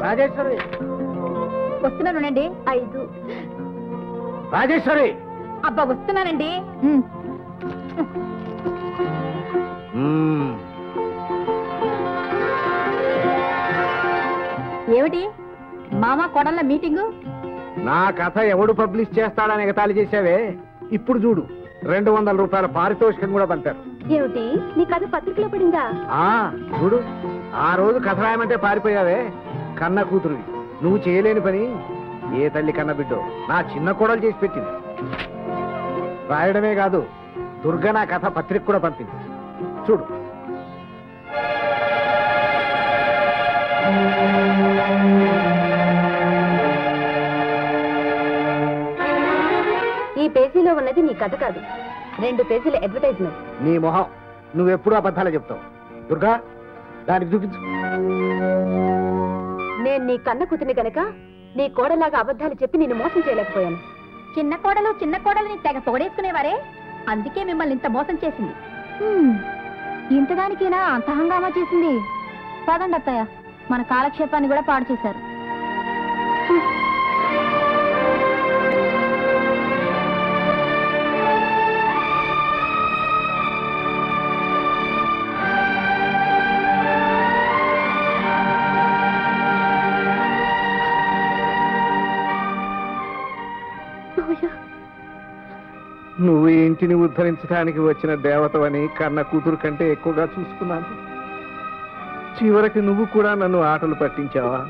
రాజేశ్వరి వస్తున్నానండి ఐదు రాజేశ్వరి అబ్బా వస్తున్నానండి మ్మ్. ఏమిటి మామ కొడళ్ళ మీటింగు నా కథ ఎవడు పబ్లిష్ చేస్తాడని ఎగతాళి చేసావే ఇప్పుడు చూడు రెండు వందల రూపాయల పారితోషికం కూడా పంపారు ఏమిటి నీ కథ పత్రికలో పడిందా ఆ చూడు ఆ రోజు కథ రాయమంటే పారిపోయావే కన్న కూతురువి నువ్వు చేయలేని పని ఏ తల్లి కన్న బిడ్డో నా చిన్న కోడలు చేసి పెట్టింది రాయడమే కాదు దుర్గ నా కథ పత్రిక కూడా పంపింది చూడు ఈ పేజీలో ఉన్నది నీ కథ కాదు రెండు పేజీల అడ్వర్టైజ్మెంట్ నీ మొహం నువ్వెప్పుడు అబద్ధాలే చెప్తావు దుర్గా దానికి చూపించు నేను నీ కన్న కూతుని గనక నీ కోడలాగా అబద్ధాలు చెప్పి నిన్ను మోసం చేయలేకపోయాను చిన్న కోడలు చిన్న కోడలు తెగ పొగడేసుకునేవారే అందుకే మిమ్మల్ని ఇంత మోసం చేసింది ఇంతదానికేనా అంత హంగామా చేసింది పదండి అత్తయ్య మన కాలక్షేపాన్ని కూడా పాడు చేశారు నువ్వు ఈ ఇంటిని ఉద్ధరించడానికి వచ్చిన దేవతవని కన్న కూతురు కంటే ఎక్కువగా చూసుకున్నాను చివరికి నువ్వు కూడా నన్ను ఆటలు పట్టించావా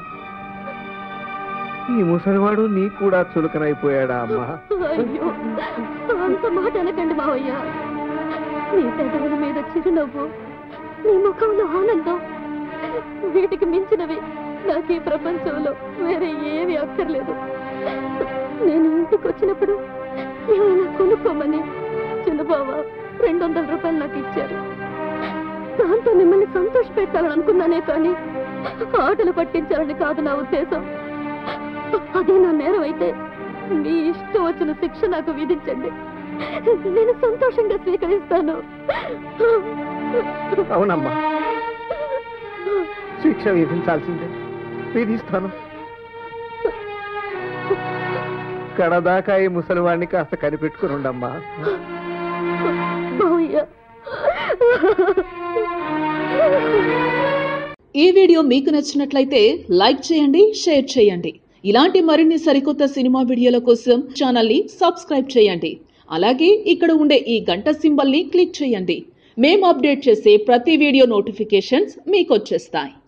ఈ ముసలివాడు నీ కూడా చులకనైపోయాడా అమ్మా అయ్యో అంత మాట అనకండి మావయ్య నీ పెదవుల మీద చిరునవ్వు నీ ముఖంలో ఆనందం వీటికి మించినవి నాకు ఈ ప్రపంచంలో వేరే ఏవి అక్కర్లేదు నేను ఇంటికి వచ్చినప్పుడు ఏమైనా కొనుక్కోమని చిన్నబావ రెండు వందల రూపాయలు నాకు ఇచ్చారు దాంతో మిమ్మల్ని సంతోష పెట్టాలని అనుకున్నానే కానీ ఆటలు పట్టించాలని కాదు నా ఉద్దేశం అదే నా నేరం అయితే మీ ఇష్టం వచ్చిన శిక్ష నాకు విధించండి నేను సంతోషంగా స్వీకరిస్తాను అవునమ్మా శిక్ష విధించాల్సిందే విధిస్తాను కడదాకా ఈ ముసలివాడిని కాస్త కనిపెట్టుకుని ఉండమ్మా మావయ్య ఈ వీడియో మీకు నచ్చినట్లయితే లైక్ చేయండి షేర్ చేయండి ఇలాంటి మరిన్ని సరికొత్త సినిమా వీడియోల కోసం ఛానల్ని సబ్స్క్రైబ్ చేయండి అలాగే ఇక్కడ ఉండే ఈ గంట సింబల్ని క్లిక్ చేయండి మేము అప్డేట్ చేసే ప్రతి వీడియో నోటిఫికేషన్స్ మీకు వచ్చేస్తాయి